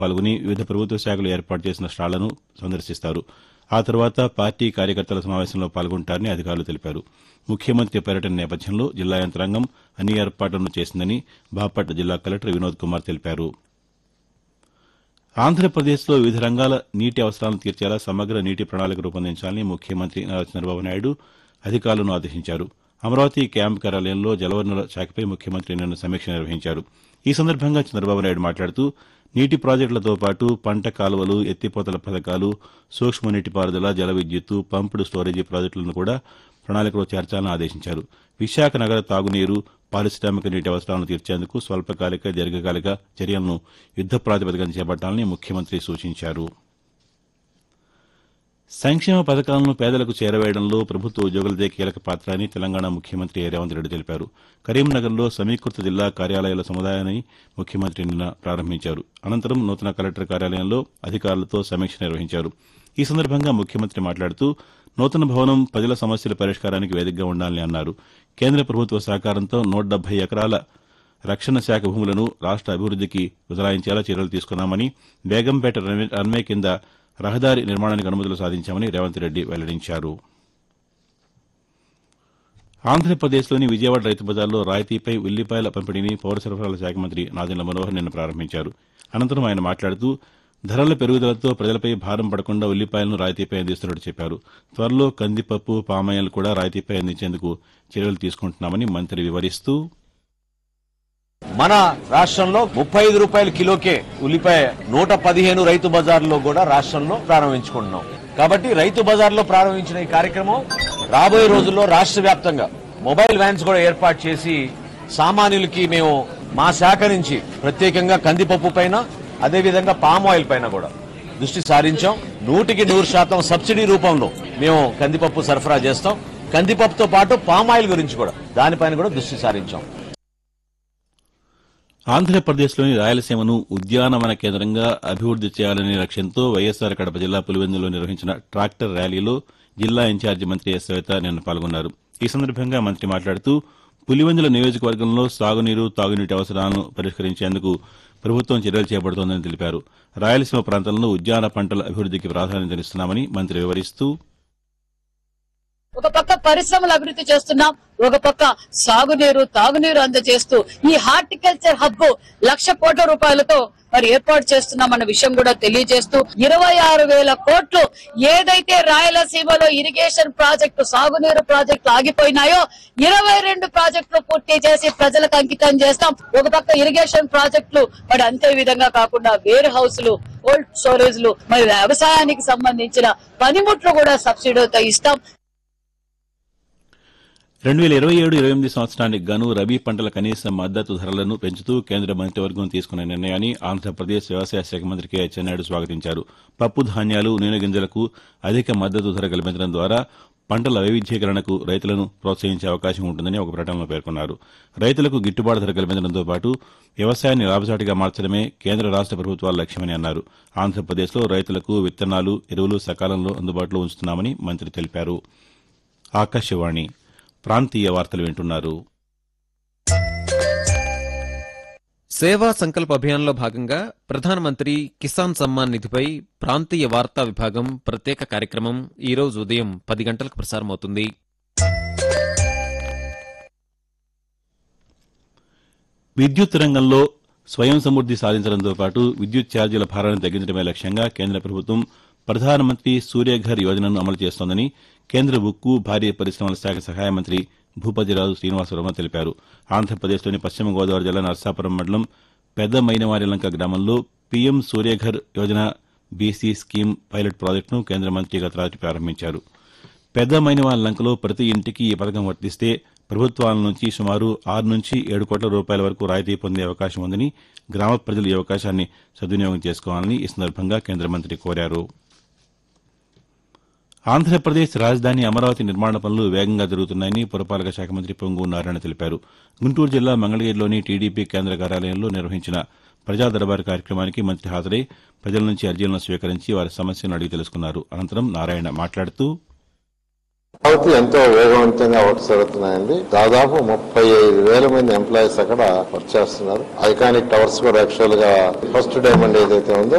పాల్గొని వివిధ ప్రభుత్వ శాఖలు ఏర్పాటు చేసిన స్టాళ్లను సందర్శిస్తారు ఆ తర్వాత పార్టీ కార్యకర్తల సమావేశంలో పాల్గొంటారని అధికారులు తెలిపారు ముఖ్యమంత్రి పర్యటన నేపథ్యంలో జిల్లా యంత్రాంగం అన్ని ఏర్పాట్లను చేసిందని బాపట్ల జిల్లా కలెక్టర్ వినోద్ కుమార్ తెలిపారు ఆంధ్రప్రదేశ్లో వివిధ రంగాల నీటి అవసరాలను తీర్చేలా సమగ్ర నీటి ప్రణాళిక రూపొందించాలని ముఖ్యమంత్రి నారా చంద్రబాబు నాయుడు అధికారులను ఆదేశించారు అమరావతి క్యాంప్ కార్యాలయంలో జలవనరుల శాఖపై ముఖ్యమంత్రి నిన్న సమీక్ష నిర్వహించారు ఈ సందర్భంగా చంద్రబాబు నాయుడు మాట్లాడుతూ నీటి ప్రాజెక్టులతో పాటు పంట కాలువలు ఎత్తిపోతల పథకాలు సూక్ష్మ నీటిపారుదల జల విద్యుత్తు పంపుడు స్టోరేజీ ప్రాజెక్టులను కూడా ప్రణాళికలో చేర్చాలని ఆదేశించారు విశాఖ నగర తాగునీరు పారిశ్రామిక నీటి అవసరాలను తీర్చేందుకు స్వల్పకాలిక దీర్ఘకాలిక చర్యలను యుద్ద ప్రాతిపదికన చేపట్టాలని ముఖ్యమంత్రి సూచించారు సంక్షేమ పథకాలను పేదలకు చేరవేయడంలో ప్రభుత్వ ఉద్యోగులదే కీలక పాత్ర అని తెలంగాణ ముఖ్యమంత్రి రేవంత్ రెడ్డి తెలిపారు కరీంనగర్లో సమీకృత జిల్లా కార్యాలయాల సముదాయాన్ని ముఖ్యమంత్రి నిన్న ప్రారంభించారు అనంతరం నూతన కలెక్టర్ కార్యాలయంలో అధికారులతో సమీక్ష నిర్వహించారు ఈ సందర్భంగా ముఖ్యమంత్రి మాట్లాడుతూ నూతన భవనం ప్రజల సమస్యల పరిష్కారానికి వేదికగా ఉండాలని అన్నారు కేంద్ర ప్రభుత్వ సహకారంతో నూట డెబ్బై ఎకరాల రక్షణ శాఖ భూములను రాష్ట అభివృద్దికి బదలాయించేలా చర్యలు తీసుకున్నామని బేగంపేట రన్వే రన్వే కింద రహదారి నిర్మాణానికి అనుమతులు సాధించామని రేవంత్ రెడ్డి వెల్లడించారు ఆంధ్రప్రదేశ్లోని విజయవాడ రైతు బజార్లో రాయితీపై ఉల్లిపాయల పంపిణీని పౌర సరఫరాల శాఖ మంత్రి నాదెండ్ల మనోహర్ నిన్న ప్రారంభించారు అనంతరం ఆయన మాట్లాడుతూ ధరల పెరుగుదలతో ప్రజలపై భారం పడకుండా ఉల్లిపాయలను రాయితీపై అందిస్తున్నట్టు చెప్పారు త్వరలో కందిపప్పు పామాయిల్ కూడా రాయితీపై అందించేందుకు చర్యలు తీసుకుంటున్నామని మంత్రి వివరిస్తూ మన రాష్ట్రంలో ముప్పై ఐదు రూపాయల కిలోకే ఉల్లిపాయ నూట పదిహేను రైతు బజార్లో కూడా రాష్ట్రంలో ప్రారంభించుకుంటున్నాం కాబట్టి రైతు బజార్లో ప్రారంభించిన ఈ కార్యక్రమం రాబోయే రోజుల్లో రాష్ట్ర వ్యాప్తంగా మొబైల్ వ్యాన్స్ కూడా ఏర్పాటు చేసి సామాన్యులకి మేము మా శాఖ నుంచి ప్రత్యేకంగా కందిపప్పు పైన అదేవిధంగా పామ్ ఆయిల్ పైన కూడా దృష్టి సారించాం నూటికి నూరు శాతం సబ్సిడీ రూపంలో మేము కందిపప్పు సరఫరా చేస్తాం కందిపప్పుతో పాటు పామ్ ఆయిల్ గురించి కూడా దానిపైన కూడా దృష్టి సారించాం ఆంధ్రప్రదేశ్లోని రాయలసీమను ఉద్యానవన కేంద్రంగా అభివృద్ది చేయాలనే లక్ష్యంతో వైఎస్సార్ కడప జిల్లా పులివెందులో నిర్వహించిన ట్రాక్టర్ ర్యాలీలో జిల్లా ఇన్ఛార్జి మంత్రి ఎస్ సవిత నిన్న పాల్గొన్నారు ఈ సందర్భంగా మంత్రి మాట్లాడుతూ పులివెందుల నియోజకవర్గంలో సాగునీరు తాగునీటి అవసరాలను పరిష్కరించేందుకు ప్రభుత్వం చర్యలు చేపడుతోందని తెలిపారు రాయలసీమ ప్రాంతంలో ఉద్యాన పంటల అభివృద్దికి ప్రాధాన్యతనిస్తున్నామని మంత్రి వివరిస్తూ ఒక పక్క పరిశ్రమలు అభివృద్ధి చేస్తున్నాం ఒక పక్క సాగునీరు తాగునీరు అందజేస్తూ ఈ హార్టికల్చర్ హబ్ లక్ష కోట్ల రూపాయలతో మరి ఏర్పాటు చేస్తున్నామన్న విషయం కూడా తెలియజేస్తూ ఇరవై ఆరు వేల కోట్లు ఏదైతే రాయలసీమలో ఇరిగేషన్ ప్రాజెక్టు సాగునీరు ప్రాజెక్టులు ఆగిపోయినాయో ఇరవై రెండు ప్రాజెక్టులు పూర్తి చేసి ప్రజలకు అంకితం చేస్తాం ఒక పక్క ఇరిగేషన్ ప్రాజెక్టులు మరి అంతే విధంగా కాకుండా వేర్ హౌస్లు కోల్డ్ స్టోరేజ్లు మరి వ్యవసాయానికి సంబంధించిన పనిముట్లు కూడా సబ్సిడీతో ఇస్తాం రెండు వేల ఇరవై ఏడు ఇరవై ఎనిమిది సంవత్సరానికి గాను రబీ పంటల కనీస మద్దతు ధరలను పెంచుతూ కేంద్ర మంత్రివర్గం తీసుకున్న నిర్ణయాన్ని ఆంధ్రప్రదేశ్ వ్యవసాయ శాఖ మంత్రి కె అచ్చెన్నాయుడు స్వాగతించారు పప్పు ధాన్యాలు నూనె గింజలకు అధిక మద్దతు ధర కల్పించడం ద్వారా పంటల వైవిధ్యీకరణకు రైతులను ప్రోత్సహించే అవకాశం ఉంటుందని ఒక ప్రకటనలో పేర్కొన్నారు రైతులకు గిట్టుబాటు ధర కల్పించడంతో పాటు వ్యవసాయాన్ని లాభసాటిగా మార్చడమే కేంద్ర రాష్ట ప్రభుత్వాల లక్ష్యమని అన్నారు ఆంధ్రప్రదేశ్లో రైతులకు విత్తనాలు ఎరువులు సకాలంలో అందుబాటులో ఉంచుతున్నామని మంత్రి తెలిపారు ఆకాశవాణి ప్రాంతీయ వార్తలు వింటున్నారు సేవా సంకల్ప అభియాన్లో భాగంగా ప్రధానమంత్రి కిసాన్ సమ్మాన్ నిధిపై ప్రాంతీయ వార్తా విభాగం ప్రత్యేక కార్యక్రమం ఈ రోజు ఉదయం పది గంటలకు ప్రసారమవుతుంది విద్యుత్ రంగంలో స్వయం సమృద్ది సాధించడంతో పాటు విద్యుత్ ఛార్జీల భారాన్ని తగ్గించడమే లక్ష్యంగా కేంద్ర ప్రభుత్వం ప్రధానమంత్రి సూర్యఘర్ యోజనను అమలు చేస్తోందని కేంద్ర ఉక్కు భారీ పరిశ్రమల శాఖ సహాయ మంత్రి భూపతిరాజు శ్రీనివాసవర్మ తెలిపారు ఆంధ్రప్రదేశ్లోని పశ్చిమ గోదావరి జిల్లా నర్సాపురం మండలం పెద్ద మైనవారిలంక గ్రామంలో PM Suryaghar Yojana BC scheme pilot ప్రాజెక్టును కేంద్ర మంత్రి గత రాత్రి ప్రారంభించారు పెద్ద మైనవాల లంకలో ప్రతి ఇంటికి ఈ పథకం వర్తిస్తే ప్రభుత్వాల నుంచి సుమారు ఆరు నుంచి ఏడు కోట్ల రూపాయల వరకు రాయితీ పొందే అవకాశం ఉందని గ్రామ ప్రజలు ఈ అవకాశాన్ని సద్వినియోగం చేసుకోవాలని ఈ సందర్భంగా కేంద్ర మంత్రి కోరారు ఆంధ్రప్రదేశ్ రాజధాని అమరావతి నిర్మాణ పనులు వేగంగా జరుగుతున్నాయని పురపాలక శాఖ మంత్రి పొంగు నారాయణ తెలిపారు గుంటూరు జిల్లా మంగళగిరిలోని టీడీపీ కేంద్ర కార్యాలయంలో నిర్వహించిన ప్రజా దర్బార్ కార్యక్రమానికి మంత్రి హాజరై ప్రజల నుంచి అర్జీలను స్వీకరించి వారి సమస్యలను అడిగి తెలుసుకున్నారు అనంతరం నారాయణ మాట్లాడుతూ అమరావతి ఎంతో వేగవంతంగా వర్క్ జరుగుతున్నాయండి దాదాపు ముప్పై ఐదు వేల మంది ఎంప్లాయీస్ అక్కడ వర్క్ చేస్తున్నారు ఐకానిక్ టవర్స్ కూడా యాక్చువల్ గా ఫస్ట్ డైమండ్ ఏదైతే ఉందో